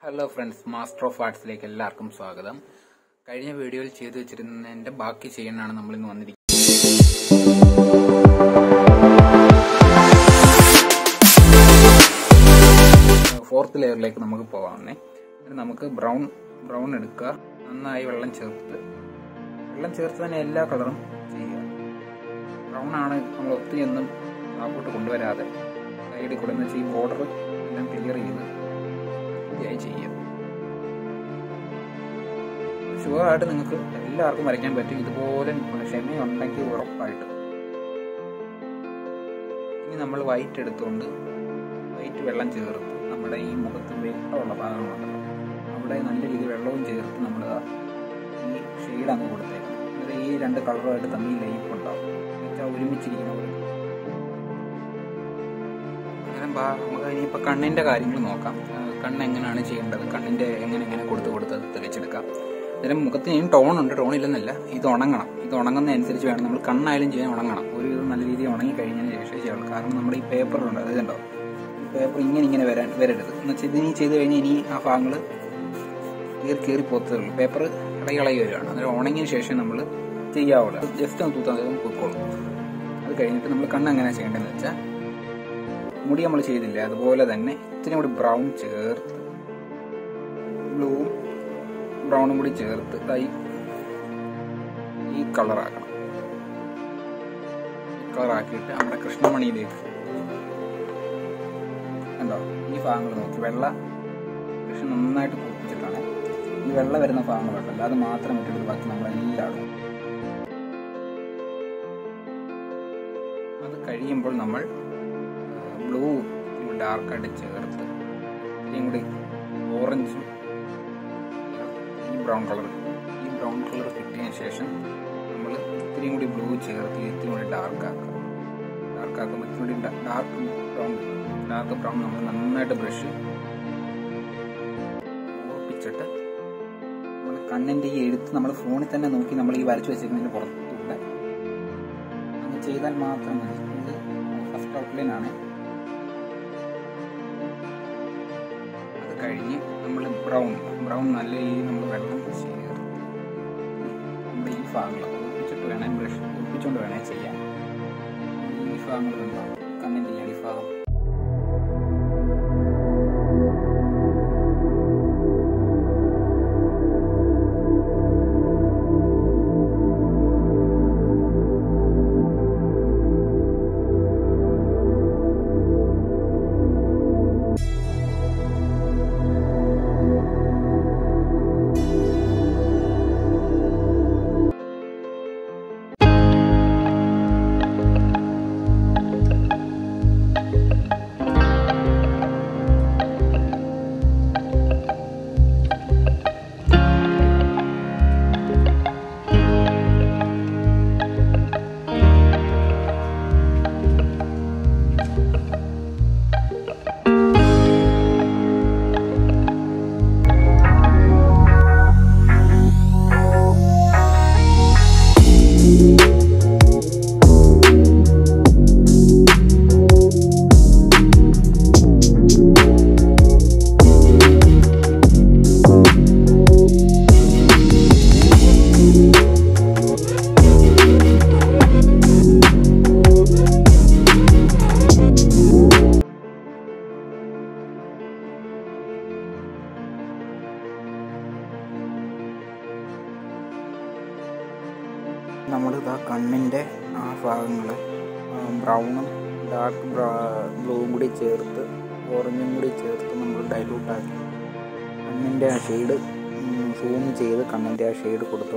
hello friends master of ആർട്സിലേക്ക് എല്ലാവർക്കും സ്വാഗതം കഴിഞ്ഞ വീഡിയോയിൽ ചെയ്തു വെച്ചിരുന്നതിന്റെ ബാക്കി ചെയ്യാനാണ് നമ്മൾ ഇന്ന് വന്നിരിക്കുന്നത് ഫോർത്ത് ലെയറിലേക്ക് നമുക്ക് പോകാമെന്നേ എന്നിട്ട് നമുക്ക് ബ്രൗൺ ബ്രൗൺ എടുക്കുക നന്നായി വെള്ളം ചേർത്ത് വെള്ളം ചേർത്ത് തന്നെ എല്ലാ കളറും ചെയ്യുക ബ്രൗൺ ആണ് നമ്മൾ ഒത്തിരി ഒന്നും താപ്പോട്ട് കൊണ്ടുവരാതെ സൈഡിൽ കൂടെ എന്ന് വെച്ചാൽ ഈ ബോർഡർ എല്ലാം ക്ലിയർ ചെയ്ത് വൃത്തിയായി ചെയ്യുക ഷുവറായിട്ട് നിങ്ങൾക്ക് എല്ലാവർക്കും വരയ്ക്കാൻ പറ്റും ഇതുപോലെ ക്ഷമയുണ്ടെങ്കിൽ ഉറപ്പായിട്ട് ഇനി നമ്മൾ വൈറ്റ് എടുത്തുകൊണ്ട് വൈറ്റ് വെള്ളം ചേർത്ത് നമ്മുടെ ഈ മുഖത്ത് വെട്ടമുള്ള ഭാഗങ്ങളുണ്ടല്ലോ അവിടെ നല്ല രീതിയിൽ വെള്ളവും ചേർത്ത് നമ്മൾ ഈ ഷെയ്ഡ് അങ്ങ് കൊടുത്തേക്കണം എന്നിട്ട് ഈ രണ്ട് കളറുമായിട്ട് തമ്മിൽ ലൈഫ് ഉണ്ടാവും എന്നുവെച്ചാൽ ഒരുമിച്ചിരിക്കുന്ന പോലെ അന്നേരം ബാ നമുക്ക് ഇനിയിപ്പോൾ കണ്ണിൻ്റെ കാര്യങ്ങൾ നോക്കാം ആ, കണ്ണ് എങ്ങനെയാണ് ചെയ്യേണ്ടത് കണ്ണിൻ്റെ എങ്ങനെ എങ്ങനെ കൊടുത്ത് കൊടുത്ത് അത് തെളിച്ചെടുക്കാം അന്നേരം മുഖത്തിന് ഇനി ടോൺ ഉണ്ട് ടോൺ ഇല്ലെന്നല്ല ഇത് ഉണങ്ങണം ഇത് ഉണങ്ങുന്നതനുസരിച്ച് വേണം നമ്മൾ കണ്ണായാലും ചെയ്യാൻ ഉണങ്ങണം ഒരു ഇത് നല്ല രീതിയിൽ ഉണങ്ങി കഴിഞ്ഞതിന് ശേഷം ചെയ്യുള്ളൂ കാരണം നമ്മുടെ ഈ പേപ്പറിലുണ്ട് അത് കണ്ടോ ഈ പേപ്പർ ഇങ്ങനെ ഇങ്ങനെ വരാൻ വരരുത് എന്ന് വെച്ചാൽ ഇതിനി ചെയ്ത് കഴിഞ്ഞാൽ ഇനി ആ ഭാഗങ്ങൾ കീറി കീറി പോത്തേ ഉള്ളൂ പേപ്പർ ഇളകി ഇളകി വരികയാണ് അന്നേരം ഉണങ്ങിയ ശേഷം നമ്മൾ ചെയ്യാവുള്ളൂ ജസ്റ്റ് ഒന്ന് തൂത്താൽ അത് പൊക്കോളും അത് കഴിഞ്ഞിട്ട് നമ്മൾ കണ്ണ് എങ്ങനെ ചെയ്യേണ്ടതെന്ന് വെച്ചാൽ മുടി നമ്മൾ ചെയ്തില്ല അതുപോലെ തന്നെ ഇത്തിരി കൂടി ബ്രൗൺ ചേർത്ത് ബ്ലൂവും ബ്രൗണും കൂടി ചേർത്ത് ഈ ഈ കളറാക്കണം ഈ കളറാക്കിയിട്ട് നമ്മുടെ കൃഷ്ണമണിയിലേക്ക് കണ്ടോ ഈ ഭാഗങ്ങൾ നോക്കി വെള്ള കൃഷ്ണ നന്നായിട്ട് കുപ്പിച്ചിട്ടാണ് ഈ വെള്ള വരുന്ന ഭാഗങ്ങളുണ്ടല്ലോ അത് മാത്രം ഇട്ടിട്ട് ബാക്കി നമ്മളെല്ലാവരും അത് കഴിയുമ്പോൾ നമ്മൾ ബ്ലൂ ഡാർക്കായിട്ട് ചേർത്ത് ഇനിയും കൂടി ഓറഞ്ചും ഈ ബ്രൗൺ കളർ ഈ ബ്രൗൺ കളർ കിട്ടിയതിന് ശേഷം നമ്മൾ ഇത്തിരിയും കൂടി ബ്ലൂ ചേർത്ത് ഇത്തിരി കൂടി ഡാർക്ക് ആക്കുക ഡാർക്ക് ആക്കുമ്പോൾ ഇത്തിരി കൂടി ഡാർക്ക് ബ്രൗൺ ഡാർക്ക് ബ്രൗൺ നമ്മൾ നന്നായിട്ട് ബ്രഷ് ഉറപ്പിച്ചിട്ട് നമ്മൾ കണ്ണിൻ്റെ ഈ എഴുത്ത് നമ്മൾ ഫോണിൽ തന്നെ നോക്കി നമ്മൾ ഈ വരച്ചു വെച്ചിരിക്കുന്നതിന് പുറത്തൂടെ അത് ചെയ്താൽ മാത്രം മതി ഇത് ഫസ്റ്റ് ഔട്ട്ലൈൻ ആണ് അത് കഴിഞ്ഞ് നമ്മൾ ബ്രൗൺ ബ്രൗൺ നല്ല ഈ നമ്മൾ വെള്ളം ചേർത്ത് നമ്മുടെ ഈ ഭാഗങ്ങൾ ഒപ്പിച്ചിട്ട് വേണേ ബ്രഷ് ഒപ്പിച്ചുകൊണ്ട് വേണേ ചെയ്യാൻ ഈ ഭാഗങ്ങളുണ്ടാവും കണ്ണിൻ്റെ ഈ അടിഭാഗം നമ്മൾ ഇതാ കണ്ണിൻ്റെ ആ ഭാഗങ്ങൾ ബ്രൗണും ഡാർക്ക് ബ്ലൂവും കൂടി ചേർത്ത് ഓറഞ്ചും കൂടി ചേർത്ത് നമ്മൾ ഡൈലൂട്ടാക്കി കണ്ണിൻ്റെ ആ ഷെയ്ഡ് സൂം ചെയ്ത് കണ്ണിൻ്റെ ആ ഷെയ്ഡ് കൊടുത്തു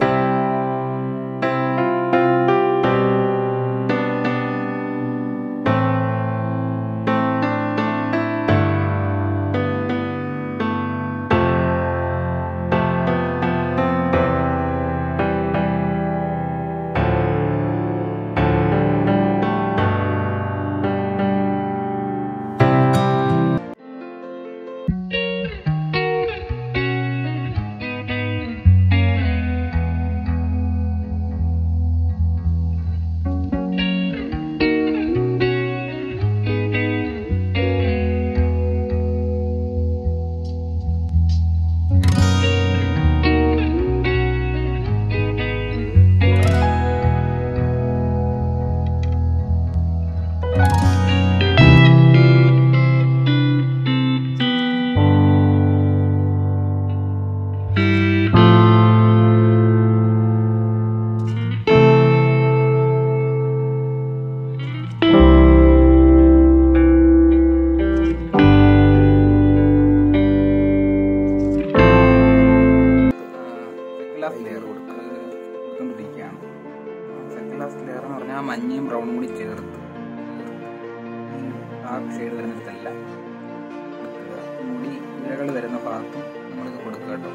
ലാസ്റ്റ് ലെയർ കൊടുത്തുകൊണ്ടിരിക്കുകയാണ് സെക്കൻഡ് ലാസ്റ്റ് ലെയർ എന്ന് പറഞ്ഞാൽ മഞ്ഞയും ബ്രൗണും കൂടി ചേർത്ത് ഡാർക്ക് ഷെയ്ഡ് വരുന്നിടത്തല്ല കൊടുക്കുക മുടി ഇലകൾ വരുന്ന ഭാഗത്തും നമ്മളിത് കൊടുക്കുക കേട്ടോ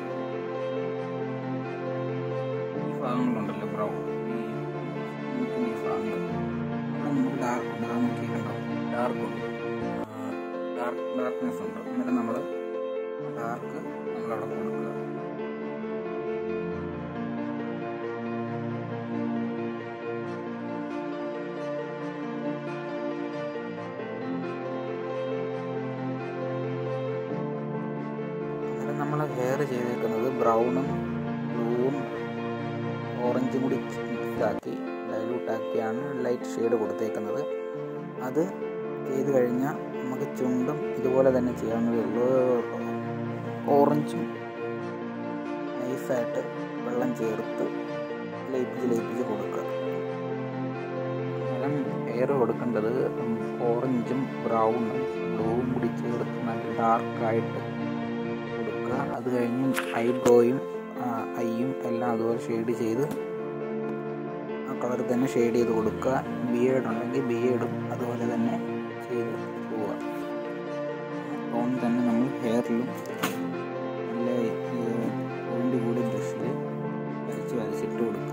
ഈ ഭാഗങ്ങളുണ്ടല്ലോ ബ്രൗൺ ഈ മൂക്കിൻ്റെ ഈ ഭാഗങ്ങൾ അവിടെ നമുക്ക് ഡാർക്ക് ഉണ്ട് അത് നോക്കി കണ്ടോ ഡാർക്ക് ഉണ്ട് ഡാർക്ക് ഡാർക്ക്നെസ് ഉണ്ട് എന്നിട്ട് നമ്മൾ ഡാർക്ക് നമ്മളവിടെ കൊടുക്കുക അന്നേരം നമ്മൾ ഹെയർ ചെയ്തേക്കുന്നത് ബ്രൗണും ബ്ലൂവും ഓറഞ്ചും കൂടി മിക്സാക്കി ഡൈലൂട്ടാക്കിയാണ് ലൈറ്റ് ഷെയ്ഡ് കൊടുത്തേക്കുന്നത് അത് ചെയ്ത് കഴിഞ്ഞാൽ നമുക്ക് ചുണ്ടും ഇതുപോലെ തന്നെ ചെയ്യാവുന്നതേ ഉള്ളൂ ഓറഞ്ചും നൈസായിട്ട് വെള്ളം ചേർത്ത് ലയിപ്പിച്ച് ലയിപ്പിച്ച് കൊടുക്കുക അന്നേരം ഹെയർ കൊടുക്കേണ്ടത് ഓറഞ്ചും ബ്രൗണും ബ്ലൂവും കൂടി ചേർത്ത് നല്ല ഡാർക്കായിട്ട് കൊടുക്കുക അത് കഴിഞ്ഞ് ഐബ്രോയും ഐയും എല്ലാം അതുപോലെ ഷെയ്ഡ് ചെയ്ത് ആ കളർ തന്നെ ഷെയ്ഡ് ചെയ്ത് കൊടുക്കുക ബിയേഡ് ഉണ്ടെങ്കിൽ ബിയേഡും അതുപോലെ തന്നെ ചെയ്ത് പോവുക ടോൺ തന്നെ നമ്മൾ ഹെയറിലും നല്ല പോയിന്റ് കൂടി ബ്രഷിൽ വരച്ച് വരച്ചിട്ട് കൊടുക്കുക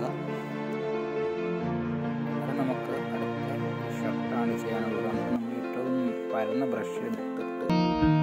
അത് നമുക്ക് അടുത്ത ഷർട്ടാണ് ചെയ്യാനുള്ളത് നമുക്ക് നമ്മൾ ഏറ്റവും പരന്ന ബ്രഷ് എടുത്തിട്ട്